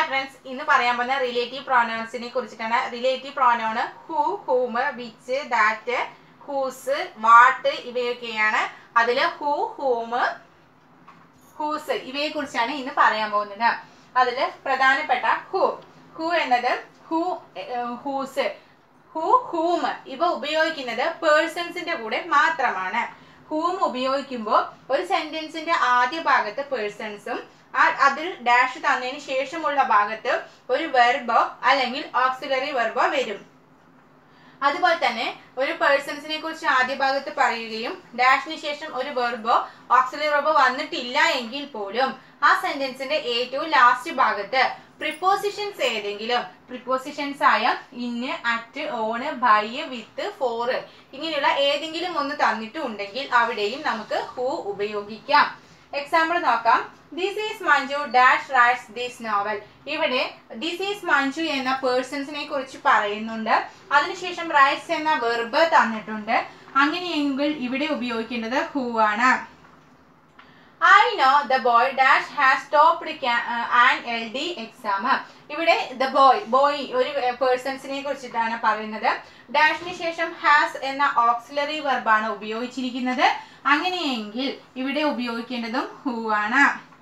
friends ഇന്ന് പറയാൻ പോകുന്ന റിലേറ്റീവ് പ്രോനൗൺസിനെ കുറിച്ചിട്ടാണ് relative pronoun who whom which that whose what ഇവയൊക്കെയാണ് അതിൽ ഹൂ ഹൂമ് ഹൂസ് ഇവയെ കുറിച്ചാണ് ഇന്ന് പറയാൻ പോകുന്നത് അതിൽ പ്രധാനപ്പെട്ട ഹൂ ഹൂ എന്നത് ഹൂ ഹൂസ് ഹൂ ഹൂം ഇവ ഉപയോഗിക്കുന്നത് പേഴ്സൺസിന്റെ കൂടെ മാത്രമാണ് ഹൂം ഉപയോഗിക്കുമ്പോൾ ഒരു സെന്റൻസിന്റെ ആദ്യ ഭാഗത്ത് പേഴ്സൺസും അതിൽ ഡാഷ് തന്നതിന് ശേഷമുള്ള ഭാഗത്ത് ഒരു വെർബോ അല്ലെങ്കിൽ ഓക്സിലറി വെർബോ വരും അതുപോലെ തന്നെ ഒരു പേഴ്സൺസിനെ കുറിച്ച് ആദ്യ ഭാഗത്ത് പറയുകയും ഡാഷിന് ശേഷം ഒരു വെർബോ ഓക്സിലറി വെർബോ വന്നിട്ടില്ല എങ്കിൽ പോലും ആ സെന്റൻസിന്റെ ഏറ്റവും ലാസ്റ്റ് ഭാഗത്ത് പ്രിപ്പോസിഷൻസ് ഏതെങ്കിലും പ്രിപ്പോസിഷൻസ് ആയ in at on by with for ഇങ്ങനെയുള്ള ഏതെങ്കിലും ഒന്ന് തന്നിട്ടുണ്ടെങ്കിൽ അവിടെയും നമുക്ക് ഹൂ ഉപയോഗിക്കാം എക്സാമ്പിൾ നോക്കാം this is Manju dash writes this novel ഇവിടെ ദിസ് ഈസ് മഞ്ജു എന്ന പേഴ്സൺസിനെ കുറിച്ച് പറയുന്നുണ്ട് അതിനുശേഷം റൈറ്റ്സ് എന്ന വെർബ് തന്നിട്ടുണ്ട് അങ്ങനെയെങ്കിൽ ഇവിടെ ഉപയോഗിക്കേണ്ടത് ഹൂ ആണ് I know the boy dash has topped an L D exam ഇവിടെ ദ ബോയ് ബോയ് ഒരു പേഴ്സൺസിനെ കുറിച്ചിട്ടാണ് പറയുന്നത് ഡാഷിന് ശേഷം ഹാസ് എന്ന ഓക്സിലറി വെർബാണ് ഉപയോഗിച്ചിരിക്കുന്നത് അങ്ങനെയെങ്കിൽ ഇവിടെ ഉപയോഗിക്കേണ്ടതും ഹൂ ആണ്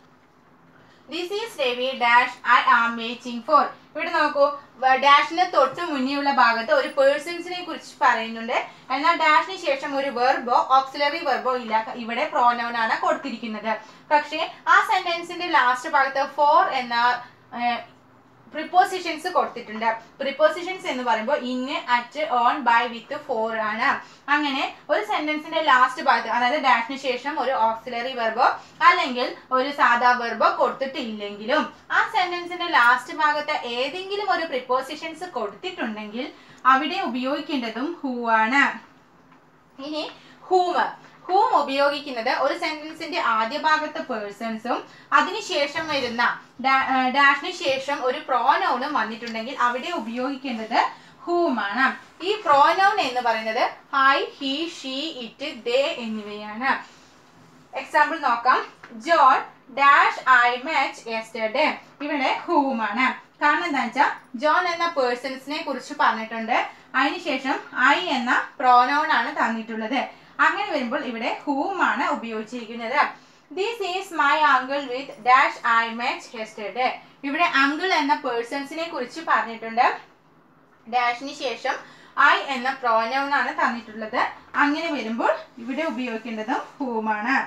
this is Ravi dash I am waiting for ഇവിടെ നോക്കൂ ഡാഷിന് തൊട്ട് മുന്നേയുള്ള ഭാഗത്ത് ഒരു പേഴ്സൺസിനെ കുറിച്ച് പറയുന്നുണ്ട് എന്നാൽ ഡാഷിന് ശേഷം ഒരു വെർബോ ഓക്സിലറി വെർബോ ഇല്ല ഇവിടെ പ്രോനൗൺ ആണ് കൊടുത്തിരിക്കുന്നത് പക്ഷേ ആ സെന്റൻസിന്റെ ലാസ്റ്റ് ഭാഗത്ത് ഫോർ എന്ന പ്രിപ്പോസിഷൻസ് കൊടുത്തിട്ടുണ്ട് പ്രിപ്പോസിഷൻസ് എന്ന് പറയുമ്പോൾ in at on by with for ആണ് അങ്ങനെ ഒരു സെന്റൻസിന്റെ ലാസ്റ്റ് ഭാഗത്ത് അതായത് ഡാഷിന് ശേഷം ഒരു ഓക്സിലറി വെർബോ അല്ലെങ്കിൽ ഒരു സാധാ വെർബോ കൊടുത്തിട്ടില്ലെങ്കിലും ആ സെന്റൻസിന്റെ ലാസ്റ്റ് ഭാഗത്ത് ഏതെങ്കിലും ഒരു പ്രിപ്പോസിഷൻസ് കൊടുത്തിട്ടുണ്ടെങ്കിൽ അവിടെ ഉപയോഗിക്കേണ്ടതും ഹൂ ആണ് ഇനി ഹൂമ് ഹൂം ഉപയോഗിക്കുന്നത് ഒരു സെന്റൻസിന്റെ ആദ്യ ഭാഗത്ത് പേഴ്സൺസും അതിനുശേഷം വരുന്ന ഡാഷിന് ശേഷം ഒരു പ്രോനൗണും വന്നിട്ടുണ്ടെങ്കിൽ അവിടെ ഉപയോഗിക്കേണ്ടത് ഹൂമാണ് ഈ പ്രോനൗൺ എന്ന് പറയുന്നത് I he she it they എന്നിവയാണ് എക്സാമ്പിൾ നോക്കാം John dash I match yesterday ഇവിടെ ഹൂമാണ് കാരണം എന്താ വെച്ചാൽ ജോൺ എന്ന പേഴ്സൺസിനെ കുറിച്ച് പറഞ്ഞിട്ടുണ്ട് അതിനുശേഷം ഐ എന്ന പ്രോനൗൺ ആണ് തന്നിട്ടുള്ളത് അങ്ങനെ വരുമ്പോൾ ഇവിടെ ഹൂമാണ് ഉപയോഗിച്ചിരിക്കുന്നത് this is my uncle with dash I match yesterday ഇവിടെ അങ്കിൾ എന്ന പേഴ്സൺസിനെ കുറിച്ച് പറഞ്ഞിട്ടുണ്ട് ഡാഷിന് ശേഷം ഐ എന്ന പ്രോനൗൺ ആണ് തന്നിട്ടുള്ളത് അങ്ങനെ വരുമ്പോൾ ഇവിടെ ഉപയോഗിക്കേണ്ടതും ഹൂമാണ്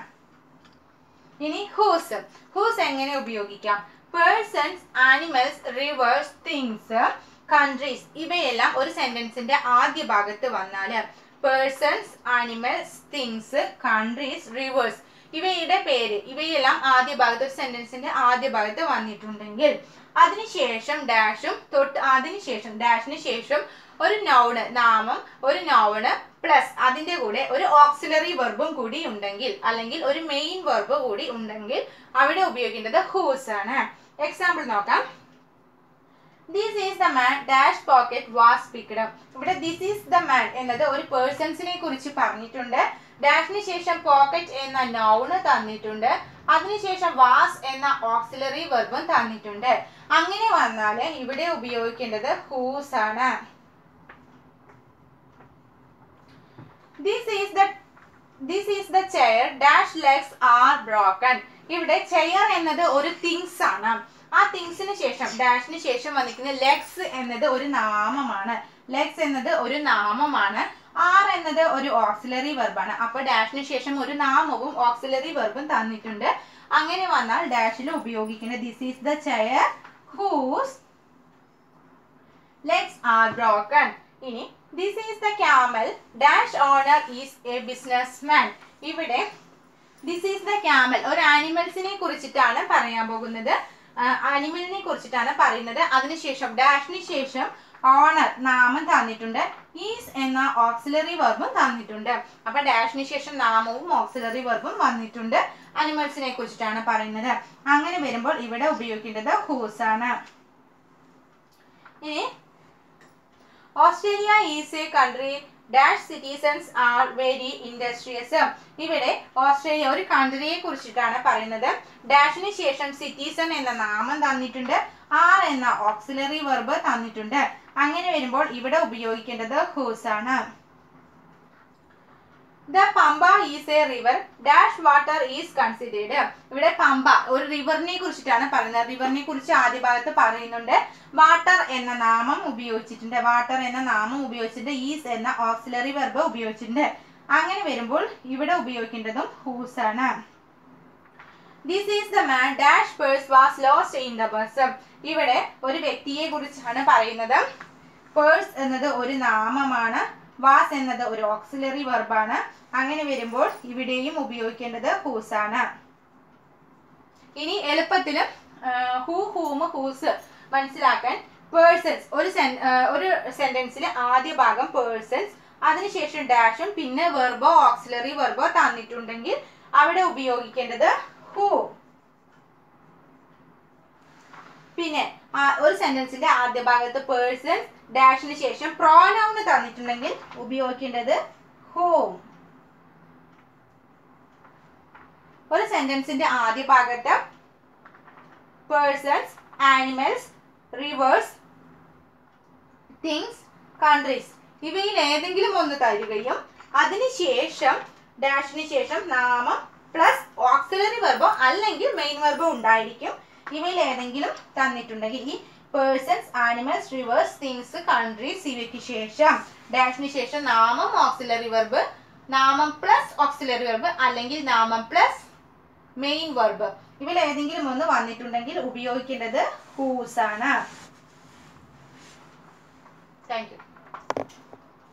ഇനി ഹൂസ് ഹൂസ് എങ്ങനെ ഉപയോഗിക്കാം persons animals rivers things countries ഇവയെല്ലാം ഒരു സെന്റൻസിന്റെ ആദ്യ ഭാഗത്ത് വന്നാൽ persons animals things countries rivers ഇവയുടെ പേര് ഇവയെല്ലാം ആദ്യ ഭാഗത്ത് ഒരു സെന്റൻസിന്റെ ആദ്യ ഭാഗത്ത് വന്നിട്ടുണ്ടെങ്കിൽ അതിനുശേഷം ഡാഷും തൊട്ട് അതിനുശേഷം ഡാഷിന് ശേഷം ഒരു നൗണ് നാമം ഒരു നൗണ് പ്ലസ് അതിന്റെ കൂടെ ഒരു ഓക്സിലറി വെർബും കൂടി ഉണ്ടെങ്കിൽ അല്ലെങ്കിൽ ഒരു മെയിൻ വെർബ് കൂടി ഉണ്ടെങ്കിൽ അവിടെ ഉപയോഗിക്കേണ്ടത് ഹൂസ് ആണ് എക്സാമ്പിൾ നോക്കാം this is the man dash pocket was picked ഇവിടെ ദിസ് ഈസ് ദ മാൻ എന്നത് ഒരു പേഴ്സൺസിനെ കുറിച്ച് പറഞ്ഞിട്ടുണ്ട് ഡാഷിന് ശേഷം പോക്കറ്റ് എന്ന നൗണ് തന്നിട്ടുണ്ട് അതിനുശേഷം വാസ് എന്ന ഓക്സിലറി വെർബും തന്നിട്ടുണ്ട് അങ്ങനെ വന്നാൽ ഇവിടെ ഉപയോഗിക്കേണ്ടത് ഹൂസ് ആണ് this is the this is the chair dash legs are broken ഇവിടെ ചെയർ എന്നത് ഒരു തിങ്സ് ആണ് ആ തിങ്സിന് ശേഷം ഡാഷിന് ശേഷം വന്നിരിക്കുന്ന ലെഗ്സ് എന്നത് ഒരു നാമമാണ് ലെഗ്സ് എന്നത് ഒരു നാമമാണ് ആർ എന്നത് ഒരു ഓക്സിലറി വെർബാണ് അപ്പൊ ഡാഷിന് ശേഷം ഒരു നാമവും ഓക്സിലറി വെർബും തന്നിട്ടുണ്ട് അങ്ങനെ വന്നാൽ ഡാഷിൽ ഉപയോഗിക്കുന്നത് this is the chair whose legs are broken ഇനി this is the camel dash owner is a businessman ഇവിടെ ദിസ് ഈസ് ദ ക്യാമൽ ഒരു ആനിമൽസിനെ കുറിച്ചിട്ടാണ് പറയാൻ പോകുന്നത് ആനിമലിനെ കുറിച്ചിട്ടാണ് പറയുന്നത് അതിനുശേഷം ഡാഷിന് ശേഷം ഓണർ നാമം തന്നിട്ടുണ്ട് ഈസ് എന്ന ഓക്സിലറി വെർബും തന്നിട്ടുണ്ട് അപ്പൊ ഡാഷിന് ശേഷം നാമവും ഓക്സിലറി വെർബും വന്നിട്ടുണ്ട് അനിമൽസിനെ കുറിച്ചിട്ടാണ് പറയുന്നത് അങ്ങനെ വരുമ്പോൾ ഇവിടെ ഉപയോഗിക്കേണ്ടത് ഹൂസ് ആണ് ഇനി Australia is a country dash citizens are very industrious ഇവിടെ ഓസ്ട്രേലിയ ഒരു കൺട്രിയെ കുറിച്ചിട്ടാണ് പറയുന്നത് ഡാഷിന് ശേഷം സിറ്റിസൺ എന്ന നാമം തന്നിട്ടുണ്ട് ആർ എന്ന ഓക്സിലറി വെർബ് തന്നിട്ടുണ്ട് അങ്ങനെ വരുമ്പോൾ ഇവിടെ ഉപയോഗിക്കേണ്ടത് ഹൂസ് ആണ് the Pamba is a river dash water is considered ഇവിടെ പമ്പ ഒരു റിവറിനെ കുറിച്ചിട്ടാണ് പറയുന്നത് റിവറിനെ കുറിച്ച് ആദ്യ ഭാഗത്ത് പറയുന്നുണ്ട് വാട്ടർ എന്ന നാമം ഉപയോഗിച്ചിട്ടുണ്ട് വാട്ടർ എന്ന നാമം ഉപയോഗിച്ചിട്ട് ഈസ് എന്ന ഓക്സിലറി വെർബ് ഉപയോഗിച്ചിട്ടുണ്ട് അങ്ങനെ വരുമ്പോൾ ഇവിടെ ഉപയോഗിക്കേണ്ടതും ഹൂസ് ആണ് this is the man dash purse was lost in the bus ഇവിടെ ഒരു വ്യക്തിയെ കുറിച്ചാണ് പറയുന്നത് പേഴ്സ് എന്നത് ഒരു നാമമാണ് വാസ് എന്നത് ഒരു ഓക്സിലറി വെർബാണ് അങ്ങനെ വരുമ്പോൾ ഇവിടെയും ഉപയോഗിക്കേണ്ടത് ഹൂസ് ആണ് ഇനി എളുപ്പത്തിലും ഹൂ ഹൂം ഹൂസ് മനസ്സിലാക്കാൻ പേഴ്സൺസ് ഒരു സെൻ ഒരു സെന്റൻസിലെ ആദ്യ ഭാഗം പേഴ്സൺസ് അതിനുശേഷം ഡാഷും പിന്നെ വെർബോ ഓക്സിലറി വെർബോ തന്നിട്ടുണ്ടെങ്കിൽ അവിടെ ഉപയോഗിക്കേണ്ടത് ഹൂ പിന്നെ ആ, ഒരു സെന്റൻസിന്റെ ആദ്യ ഭാഗത്ത് പേഴ്സൺ ഡാഷിന് ശേഷം പ്രോനൗണ് തന്നിട്ടുണ്ടെങ്കിൽ ഉപയോഗിക്കേണ്ടത് ഹോം ഒരു സെന്റൻസിന്റെ ആദ്യ ഭാഗത്ത് persons animals rivers things countries ഇവയിൽ ഏതെങ്കിലും ഒന്ന് തരികയും അതിനുശേഷം ഡാഷിന് ശേഷം നാമം പ്ലസ് ഓക്സിലറി വെർബോ അല്ലെങ്കിൽ മെയിൻ വെർബോ ഉണ്ടായിരിക്കും ഇവയിൽ ഏതെങ്കിലും തന്നിട്ടുണ്ടെങ്കിൽ ഈ persons animals rivers things countries ഇവയ്ക്ക് ശേഷം ഡാഷിന് ശേഷം നാമം ഓക്സിലറി വെർബ് നാമം പ്ലസ് ഓക്സിലറി വെർബ് അല്ലെങ്കിൽ നാമം പ്ലസ് മെയിൻ വെർബ് ഇവയിൽ ഏതെങ്കിലും ഒന്ന് വന്നിട്ടുണ്ടെങ്കിൽ ഉപയോഗിക്കേണ്ടത് ഹൂസ് ആണ് താങ്ക് യു